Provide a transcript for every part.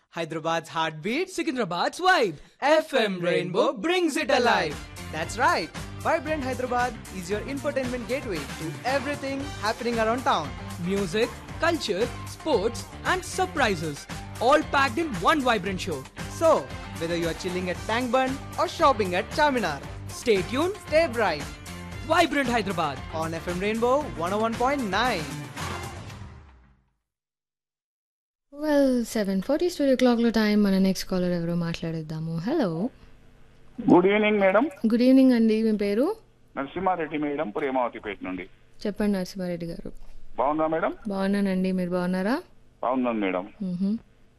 Hyderabad's heartbeat, Secunderabad's vibe. FM Rainbow brings it alive. That's right. Vibrant Hyderabad is your infotainment gateway to everything happening around town. Music, culture, sports, and surprises. All packed in one vibrant show. So, whether you are chilling at Tank Bund or shopping at Charminar, Stay tuned. stay bright Vibrant Hyderabad. on FM Rainbow 101.9. Well seven forty studio క్లాక్లో time మన next caller ఎవరో మాట్లాడేద్దాము hello good evening madam good evening అండి మీ పేరు Narasimha Reddy madam Premavathipet నుండి చెప్పండి నరసింహారెడ్డి గారు బాగుందా మేడం బాగున్నానండి మీరు బాగున్నారా బాగున్నాను మేడం మ్హూ.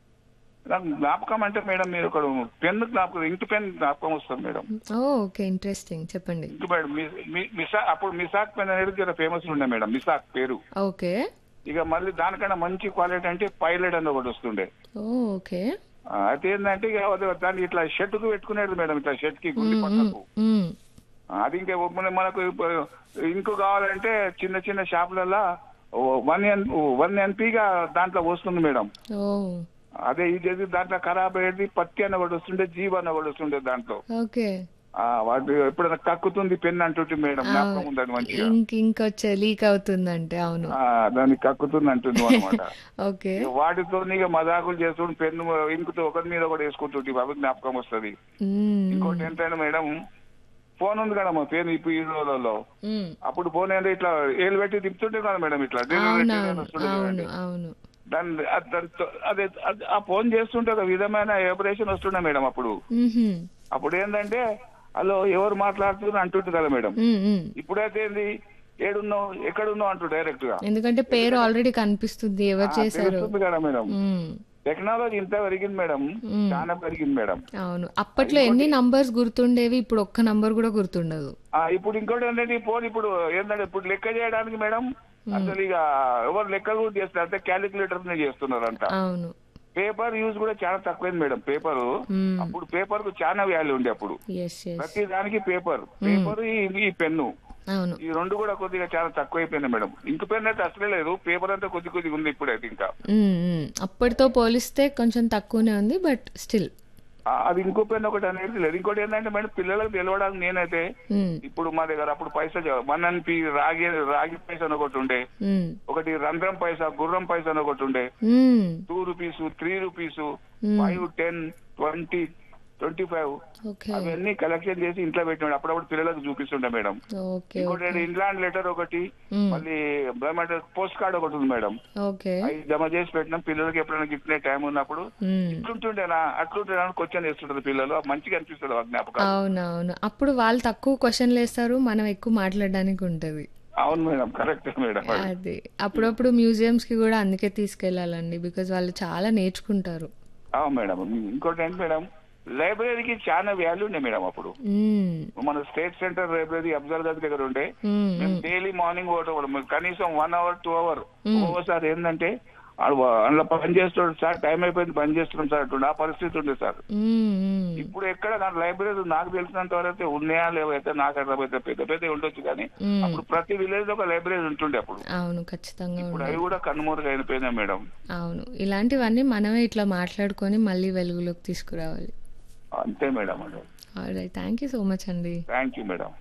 నాకు జ్ఞాపకం అంటే మేడం మీరు ఒక పెన్ జ్ఞాపకం ఇంటి పెన్ జ్ఞాపకం వస్తుంది మేడం ఓ ఓకే ఇంట్రెస్టింగ్ చెప్పండి ఇంటి మేడం మీ- మీ- మిసా అప్పుడు మిసాక్ పెన్ అనేది జర ఫేమస్ ఉండే మేడం మిసాక్ పేరు ఓకే ఇక మళ్ళీ దానికన్నా మంచి క్వాలిటీ అంటే పైలట్ అని ఒకటి వస్తుండే ఓ ఓకే ఆ, అయితే ఏంటంటే ఇక అది దాన్ని ఇట్లా షర్ట్ కు పెట్టుకునేది మేడం ఇట్లా షర్ట్ కి గుండి పక్కకు మ్. ఆ, అది ఇంకా మన- మనకు ఇప్పుడు ఇంకు కావాలంటే చిన్న చిన్న షాపులలో వన్ ఎన్ వన్ ఎన్పీగా దాంట్లో వస్తుంది మేడం ఓ అదే ఇది దాంట్లో ఖరాబ్ అయ్యేది పత్తి అన్న ఒకటి వస్తుండే జీవ అన్న ఒకటి వస్తుండే దాంట్లో ఓకే ఆ వాటి ఎప్పుడైనా కక్కుతుంది పెన్ అంటుంటే మేడం జ్ఞాపకం ఉందని మంచిగా ఇంక ఇంకొచ్చే లీక్ అవుతుందంటే అవును ఆ, దాన్ని కక్కుతుంది అంటుంది అనమాట ఓకే వాటితో ఇక మజాకులు చేస్తుంటే పెన్ను ఇంకుతో ఒకరి మీద ఒకటి వేసుకుంటుంటే అవి జ్ఞాపకం వస్తుంది మ్. ఇంకోటి ఏంటంటే మేడం ఫోన్ ఉంది కదా మా పేరు ఇప్పుడు ఈ రోజులలో మ్. అప్పుడు ఫోన్ ఏంటంటే ఇట్లా ఏలు పెట్టి తిప్పుతుంటే కదా మేడం ఇట్లా డెలివరీ అవునవును వస్తుండే అవును కదండి. అవును దాన్ని ఆ- దాంతో అదే అది- ఆ ఫోన్ చేస్తుంటే ఒక విధమైన ఆపరేషన్ వస్తుండే మేడం అప్పుడు మ్హూ. అప్పుడు ఏంటంటే హలో ఎవరు మాట్లాడుతున్నారు అంటుంటుంది కదా మేడం మ్, మ్. ఇప్పుడైతే ఏంది ఏడున్నావు ఎక్కడున్నావు అంటూ డైరెక్ట్ గా ఎందుకంటే పేరు ఆల్రెడీ కనిపిస్తుంది ఎవరు ఆ, చేశారు తెలుస్తుంది కదా మేడం మ్. టెక్నాలజీ ఇంత పెరిగింది మేడం చాలా పెరిగింది మేడం అవును అప్పట్లో ఎన్ని నంబర్స్ గుర్తుండేవి ఇప్పుడు ఒక్క నంబర్ కూడా గుర్తుండదు ఆ, ఇప్పుడు ఇంకోటి ఏంటంటే ఈ ఫోన్ ఇప్పుడు ఏంటంటే ఇప్పుడు లెక్క చేయడానికి మేడం అసలు ఇక ఎవరు లెక్కలు కూడా చేస్తారు అంటే క్యాలిక్యులేటర్ చేస్తున్నారు అంట అవును పేపర్ యూజ్ కూడా చాలా తక్కువైంది మేడం పేపర్ మ్మ్. అప్పుడు పేపర్ కు చాలా వాల్యూ ఉండే అప్పుడు ఎస్ ఎస్ ప్రతి దానికి పేపర్ పేపర్ ఈ పెన్ను అవును ఈ రెండు కూడా కొద్దిగా చాలా తక్కువ అయిపోయినాయి మేడం ఇంక పెన్ అయితే అసలే లేదు పేపర్ అంతా కొద్ది కొద్దిగా ఉంది ఇప్పుడైతే ఇంకా మ్మ్, మ్మ్. అప్పటితో పోలిస్తే కొంచెం తక్కువనే ఉంది బట్ స్టిల్ ఆ, అది ఇంకో పెన్ ఒకటి అనేది లేదు ఇంకోటి ఏంటంటే మేడం పిల్లలకు తెలవడానికి నేనైతే ఇప్పుడు మా దగ్గర అప్పుడు పైసా వన్ ఎన్పి రాగి రాగి పైసా అని ఒకటి ఉండే ఒకటి రంధ్రం పైసా గుర్రం పైసా అని ఒకటి ఉండే two rupees three rupees five ten twenty twenty five okay అవన్నీ కలెక్షన్ చేసి ఇంట్లో పెట్టినాడు అప్పుడప్పుడు పిల్లలకు చూపిస్తుండే మేడం ఓకే ఇంకోటి ఇంగ్లాండ్ లెటర్ ఒకటి మళ్ళీ ఏమంటారు పోస్ట్ కార్డ్ ఒకటి ఉంది మేడం ఓకే అవి జమ చేసి పెట్టినాం పిల్లలకి ఎప్పుడైనా గిఫ్ట్ టైం ఉన్నప్పుడు మ్మ్. ఇట్లుంటుండేనా అట్లుంటేనా క్వశ్చన్ చేస్తుంటారు పిల్లలు అది మంచిగా అనిపిస్తుంది ఆ జ్ఞాపకం అవునవును అప్పుడు వాళ్ళు తక్కువ క్వశ్చన్లు వేస్తారు మనం ఎక్కువ మాట్లాడడానికి ఉంటది అవును మేడం కరెక్ట్ మేడం అది అప్పుడప్పుడు మ్యూజియంస్ కి కూడా అందుకే తీసుకెళ్లాలండి బికాజ్ వాళ్ళు చాలా నేర్చుకుంటారు అవును మేడం ఇంకోటి ఏంటి మేడం లైబ్రరీకి చాలా వాల్యూ ఉండే మేడం అప్పుడు మ్మ్. మన స్టేట్ సెంటర్ లైబ్రరీ అఫ్జల్ గది దగ్గర ఉండే మ్మ్. మేము డైలీ మార్నింగ్ ఒకటి కనీసం వన్ అవర్ టూ అవర్ ఒక్కోసారి ఏంటంటే ఆడు అందులో పని చేస్తున్నాడు సార్ టైం అయిపోయింది పని చేస్తున్నాం సార్ అటుండే ఆ పరిస్థితి ఉండే సార్ మ్మ్, మ్మ్. ఇప్పుడు ఎక్కడ నా లైబ్రరీ నాకు తెలిసినంత వరకు అయితే ఉన్నాయా లేవైతే నాకు అర్థమైతే పెద్ద పెద్ద ఉండొచ్చు కానీ మ్మ్. అప్పుడు ప్రతి విలేజ్ లో ఒక లైబ్రరీ ఉంటుండే అప్పుడు అవును ఖచ్చితంగా ఇప్పుడు ఉండాలి అవి కూడా కన్నుమూరుగా అయిపోయినాయి మేడం అవును ఇలాంటివన్నీ మనమే ఇట్లా మాట్లాడుకొని మళ్ళీ వెలుగులోకి తీసుకురావాలి అంతే మేడం అండి right thank you so much అండి thank you madam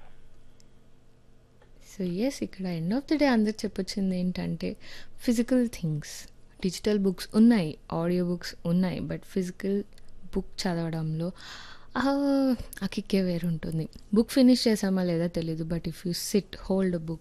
so yes ఇక్కడ ఎండ్ ఆఫ్ ది డే అందరు చెప్పొచ్చింది ఏంటంటే ఫిజికల్ థింగ్స్ డిజిటల్ బుక్స్ ఉన్నాయి ఆడియో బుక్స్ ఉన్నాయి బట్ ఫిజికల్ బుక్ చదవడంలో ఆ ఆ కిక్కే వేరుంటుంది బుక్ ఫినిష్ చేసామా లేదా తెలీదు but if you sit hold book